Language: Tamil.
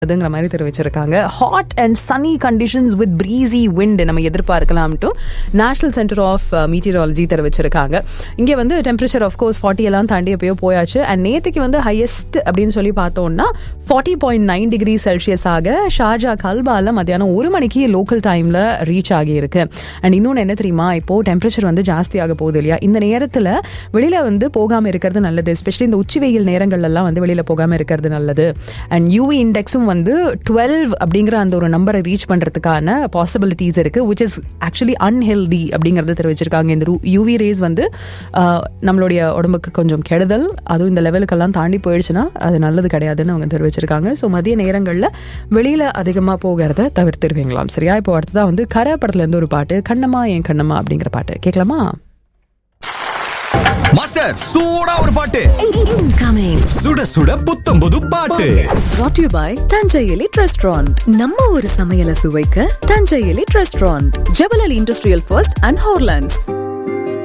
அதுங்கிற மாதிரி தெரிவிச்சிருக்காங்க hot and sunny conditions with breezy wind நம்ம எதிர்பார்க்கலாம்ட்டு நேஷனல் சென்டர் ஆஃப் மீட்டியராலஜி தெரிவிச்சிருக்காங்க இங்கே வந்து டெம்பரேச்சர் ஆஃப்கோர்ஸ் ஃபார்ட்டி எல்லாம் தாண்டி எப்பயோ போயாச்சு அண்ட் நேற்றுக்கு வந்து ஹையஸ்ட் அப்படின்னு சொல்லி பார்த்தோம்னா forty point nine degree Celsius ஆக ஷார்ஜா கல்பால மத்தியானம் ஒரு மணிக்கு லோக்கல் டைம்ல ரீச் ஆகியிருக்கு அண்ட் இன்னொன்று என்ன தெரியுமா இப்போ டெம்பரேச்சர் வந்து ஜாஸ்தியாக போகுது இல்லையா இந்த நேரத்தில் வெளியில வந்து போகாம இருக்கிறது நல்லது எஸ்பெஷலி இந்த உச்சி வெயில் நேரங்கள்ல எல்லாம் வந்து வெளியில போகாம இருக்கிறது நல்லது அண்ட் யூவி இண்டெக்ஸும் வந்து டுவெல் அப்படிங்கிற அந்த ஒரு நம்பரை ரீச் பண்றதுக்கான பாசிபிலிட்டிஸ் இருக்கு விச் இஸ் ஆக்சுவலி அன்ஹெல்தி அப்படிங்கறத தெரிவிச்சிருக்காங்க இந்த யூவி ரேஸ் வந்து ஆஹ், நம்மளுடைய உடம்புக்கு கொஞ்சம் கெடுதல் அதுவும் இந்த லெவலுக்கெல்லாம் தாண்டி போயிடுச்சுன்னா அது நல்லது கிடையாதுன்னு அவங்க தெரிவிச்சிருக்காங்க ஸோ மதிய நேரங்களில் வெளியில அதிகமாக போகிறத தவிர்த்திருவீங்களாம் சரியா இப்போ அடுத்ததா வந்து கரை படத்துல இருந்து ஒரு பாட்டு கண்ணம்மா என் கண்ணம்மா அப்படிங்கிற பாட்டு கேட்கலாமா மாஸ்டர் சூடா ஒரு பாட்டு Incoming. சுட சுட புத்தம் புது பாட்டு Brought to you by Thanjai elite restaurant நம்ம ஒரு சமையலை சுவைக்க தஞ்சை எலிட் ரெஸ்டாரண்ட் ஜெபலல் இண்டஸ்ட்ரியல் ஃபர்ஸ்ட் அண்ட் ஹோர்லாண்ட்ஸ்